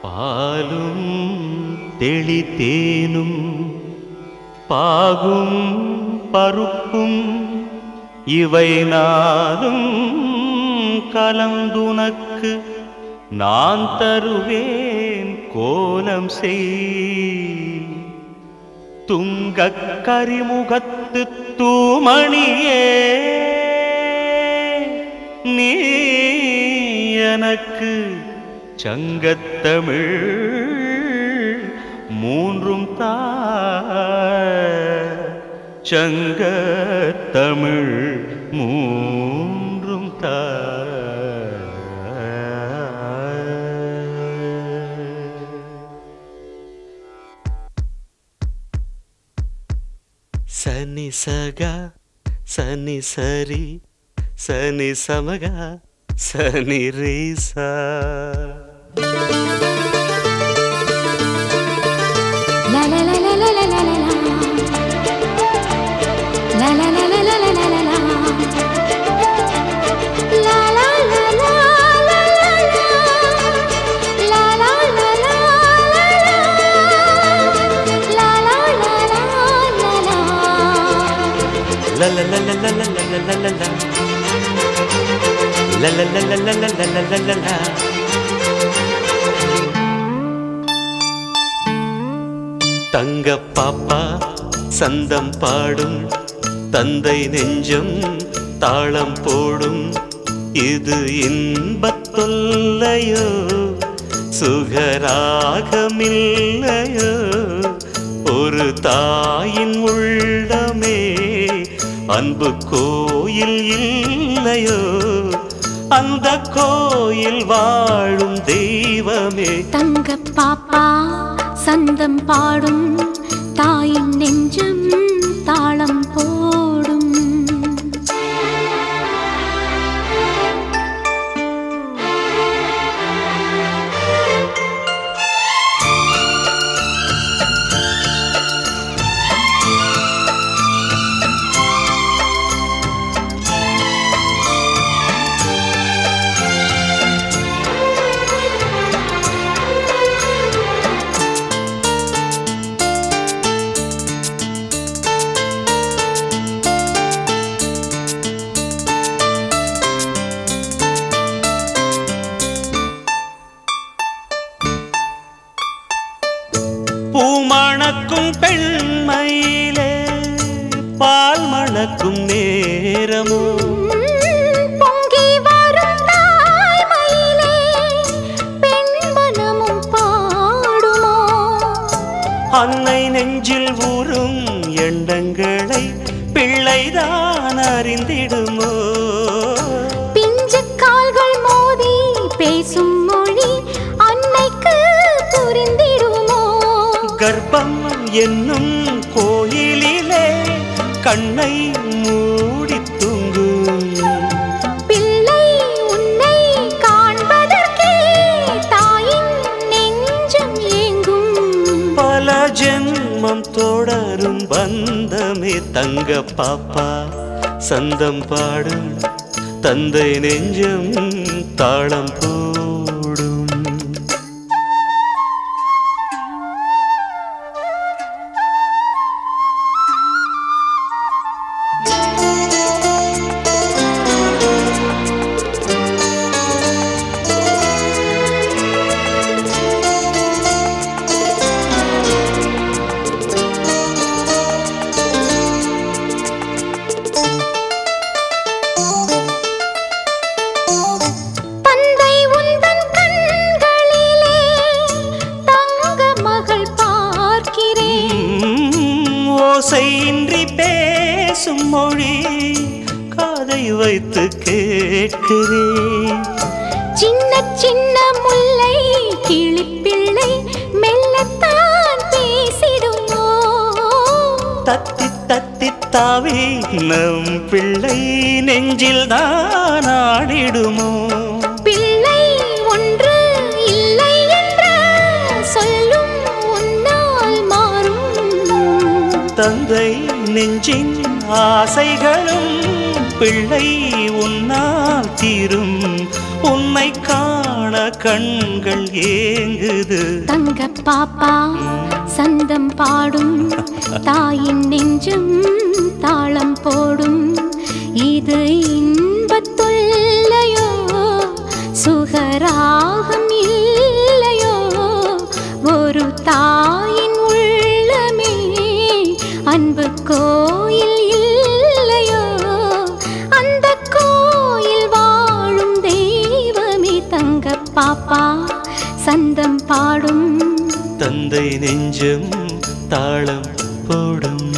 பாலும் தெளித்தேனும் பாகும் பருப்பும் இவை நாளும் கலந்துனக்கு நான் தருவேன் கோலம் செய் துங்கக் கரிமுகத்து தூமணியே நீ எனக்கு சங்கத்தமிழ் மூன்றும் தா சங்கத்தமிழ் மூன்றும் தா சனி சகா சனி சரி சனி சமகா சனி ரீசா La la la la la la la la la. La la la la la la la la la. La la la la la la la. La la la la la la. La la la la la la. La la la la la la la la la la la. La la la la la la la la la la la. தங்க பாப்பா சந்தம் பாடும் தந்தை நெஞ்சம் தாளம் போடும் இது இன்பத் தொல்லையோ சுகராகமில்லையோ ஒரு தாயின் உள்ளமே அன்பு கோயில் இல்லையோ அந்த கோயில் வாழும் தெய்வமே தங்க பாப்பா சந்தம் பாடும் தாயின் நெஞ்சம் தாளம் போடும் பூமணக்கும் பெண்மையிலே பால் மணக்கும் நேரமோ பொங்கி வரும் தாய்மையிலே பெண் மனமும் பாடுமோ அன்னை நெஞ்சில் ஊறும் எண்ணங்களை பிள்ளைதான் அறிந்திடுமோ பிஞ்சு கால்கள் மோதி பேசும் மொழி அன்னைக்கு புரிந்திடுமோ கர்ப்பம் என்னும் கோயிலிலே கண்ணை மூடி தூங்கும் பிள்ளை உன்னை காண்பதற்கே தாயின் நெஞ்சம் ஏங்கும் பல ஜென்மம் தொடரும் பந்தமே தங்க பாப்பா சந்தம் பாடும் தந்தை நெஞ்சம் தாளம் போடும் தந்தை உந்தன் கண்களிலே தங்க மகள் பார்க்கிறேன் உம், ஓசையின்றி பேசும் மொழி காதை வைத்து கேட்கிறேன் சின்ன சின்ன முல்லை கிளிப்பிள்ளை மெல்லத்தான் பேசிடுமோ தத்தி தத்தி தாவி நம் பிள்ளை நெஞ்சில் தான் ஆடிடுமோ பிள்ளை ஒன்று இல்லை என்ற சொல்லும் உன்னால் மாறும் தந்தை நெஞ்சின் ஆசைகளும் பிள்ளை உன்னால் தீரும் உன்னை காண கண்கள் ஏங்குது தங்க பாப்பா சந்தம் பாடும் தாயின் நெஞ்சும் தாளம் போடும் இது இன்பத்துள்ளையோ சுகராகம் இல்லையோ ஒரு தாயின் உள்ளமே அன்பு கோயில் இல்லையோ அந்த கோயில் வாழும் தெய்வமே தங்க பாப்பா சந்தம் பாடும் தந்தை நெஞ்சம் தாளம் போடும்